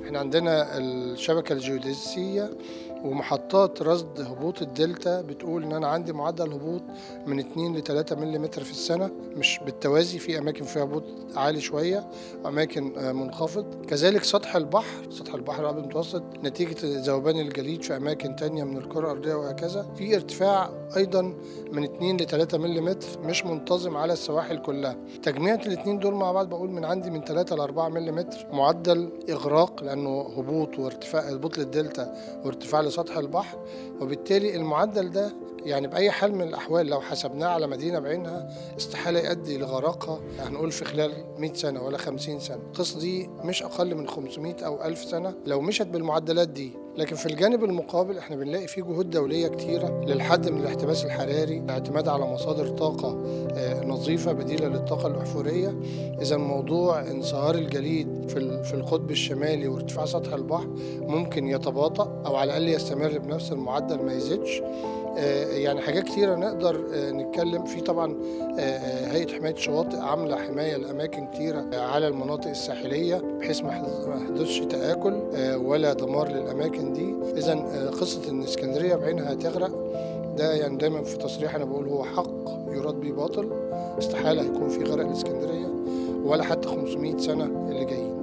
احنا عندنا الشبكة الجيوديزية ومحطات رصد هبوط الدلتا بتقول ان انا عندي معدل هبوط من 2 ل 3 ملم في السنه مش بالتوازي في اماكن فيها هبوط عالي شويه واماكن آه، منخفض كذلك سطح البحر سطح البحر الابيض المتوسط نتيجه ذوبان الجليد في اماكن تانية من الكره الارضيه وهكذا في ارتفاع ايضا من 2 ل 3 ملم مش منتظم على السواحل كلها تجميع الاثنين دول مع بعض بقول من عندي من 3 ل 4 ملم معدل اغراق لانه هبوط وارتفاع هبوط للدلتا وارتفاع لسطح البحر وبالتالي المعدل ده يعني بأي حال من الأحوال لو حسبناه على مدينة بعينها استحالة يؤدي لغرقها هنقول في خلال 100 سنة ولا 50 سنة القصة دي مش أقل من 500 أو 1000 سنة لو مشت بالمعدلات دي لكن في الجانب المقابل احنا بنلاقي فيه جهود دولية كتيرة للحد من الاحتباس الحراري اعتماد على مصادر طاقة آه، نظيفة بديلة للطاقة الأحفورية إذا موضوع انصهار الجليد في ال- في القطب الشمالي وارتفاع سطح البحر ممكن يتباطأ أو على الأقل يستمر بنفس المعدل ما يزيدش آه، يعني حاجات كتيرة نقدر آه، نتكلم في طبعا آه، آه، هيئة حماية الشواطئ عاملة حماية لأماكن كتيرة آه، على المناطق الساحلية بحيث ما يحدث- ما يحدثش تآكل آه، ولا دمار للأماكن دي إذا قصة إن اسكندرية بعينها هتغرق ده يعني دايما في تصريح أنا بقول هو حق يراد بيه باطل استحالة هيكون في غرق الاسكندرية ولا حتى 500 سنة اللي جايين